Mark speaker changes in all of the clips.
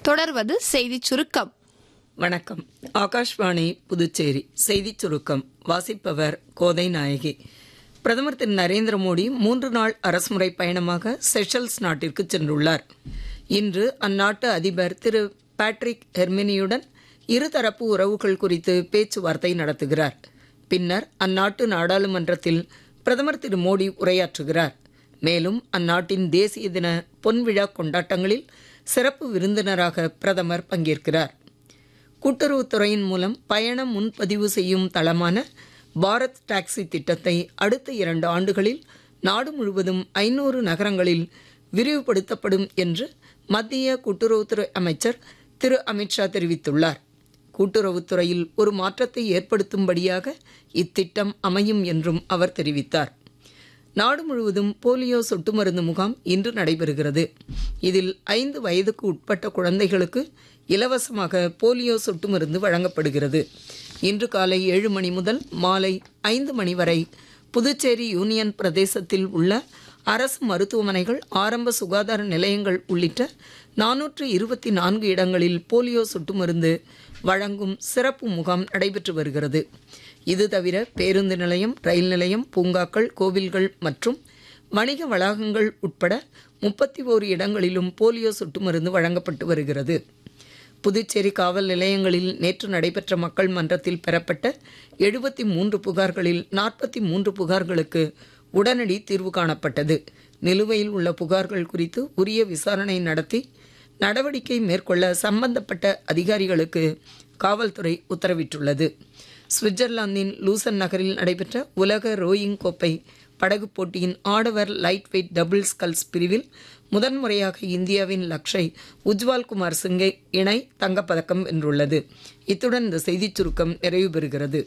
Speaker 1: தொடர்வது செய்திச் சுருக்கம்
Speaker 2: வணக்கம் ஆகாஷ்வாணி புதுச்சேரி செய்திச் சுருக்கம் வாசிப்பவர் கோதை நாயகி பிரதமர் திரு நரேந்திர மோடி மூன்று நாள் அரசுமுறை பயணமாக செஷல்ஸ் நாட்டிற்கு சென்றுள்ளார் இன்று அந்நாட்டு அதிபர் திரு பேட்ரிக் ஹெர்மினியுடன் இருதரப்பு உறவுகள் குறித்து பேச்சுவார்த்தை நடத்துகிறார் பின்னர் அந்நாட்டு நாடாளுமன்றத்தில் பிரதமர் திரு மோடி உரையாற்றுகிறார் மேலும் அந்நாட்டின் தேசிய தின பொன்விழா கொண்டாட்டங்களில் சிறப்பு விருந்தினராக பிரதமர் பங்கேற்கிறார் கூட்டுறவுத்துறையின் மூலம் பயண முன்பதிவு செய்யும் தளமான பாரத் டாக்ஸி திட்டத்தை அடுத்த இரண்டு ஆண்டுகளில் நாடு முழுவதும் ஐநூறு நகரங்களில் விரிவுபடுத்தப்படும் என்று மத்திய கூட்டுறவுத்துறை அமைச்சர் திரு அமித்ஷா தெரிவித்துள்ளார் கூட்டுறவுத்துறையில் ஒரு மாற்றத்தை ஏற்படுத்தும்படியாக இத்திட்டம் அமையும் என்றும் அவர் தெரிவித்தார் நாடு முழுவதும் போலியோ சொட்டு மருந்து முகாம் இன்று நடைபெறுகிறது இதில் ஐந்து வயதுக்கு உட்பட்ட குழந்தைகளுக்கு இலவசமாக போலியோ சொட்டு மருந்து வழங்கப்படுகிறது இன்று காலை ஏழு மணி முதல் மாலை ஐந்து மணி வரை புதுச்சேரி யூனியன் பிரதேசத்தில் உள்ள அரசு மருத்துவமனைகள் ஆரம்ப சுகாதார நிலையங்கள் உள்ளிட்ட நானூற்று இருபத்தி நான்கு இடங்களில் போலியோ சொட்டு மருந்து வழங்கும் சிறப்பு முகாம் நடைபெற்று வருகிறது இது தவிர பேருந்து நிலையம் ரயில் நிலையம் பூங்காக்கள் கோவில்கள் மற்றும் வணிக வளாகங்கள் உட்பட முப்பத்தி ஓரு இடங்களிலும் போலியோ சொட்டு மருந்து வழங்கப்பட்டு வருகிறது புதுச்சேரி காவல் நிலையங்களில் நேற்று நடைபெற்ற மக்கள் மன்றத்தில் பெறப்பட்ட எழுபத்தி மூன்று புகார்களில் நாற்பத்தி மூன்று புகார்களுக்கு உடனடி தீர்வு காணப்பட்டது நிலுவையில் உள்ள புகார்கள் குறித்து உரிய விசாரணை நடத்தி நடவடிக்கை மேற்கொள்ள சம்பந்தப்பட்ட அதிகாரிகளுக்கு காவல்துறை உத்தரவிட்டுள்ளது சுவிட்சர்லாந்தின் லூசன் நகரில் நடைபெற்ற உலக ரோயிங் கோப்பை படகு போட்டியின் ஆடவர் லைட் வெயிட் டபுள் ஸ்கல்ஸ் பிரிவில் முதன்முறையாக இந்தியாவின் லக்ஷை உஜ்வால் குமார் சிங்கை இணை தங்கப்பதக்கம் வென்றுள்ளது இத்துடன் இந்த செய்திச் சுருக்கம் நிறைவு பெறுகிறது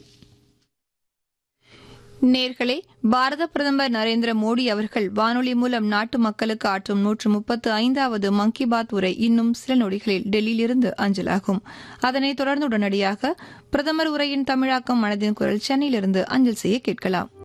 Speaker 1: நேர்களே பாரத பிரதமர் நரேந்திர மோடி அவர்கள் வானொலி மூலம் நாட்டு மக்களுக்கு ஆற்றும் நூற்று முப்பத்து ஐந்தாவது மன் கி பாத் உரை இன்னும் சில நொடிகளில் டெல்லியிலிருந்து அஞ்சலாகும் அதனைத் தொடர்ந்து உடனடியாக பிரதமர் உரையின் தமிழாக்கம் மனதின் குரல் சென்னையிலிருந்து அஞ்சல் செய்ய கேட்கலாம்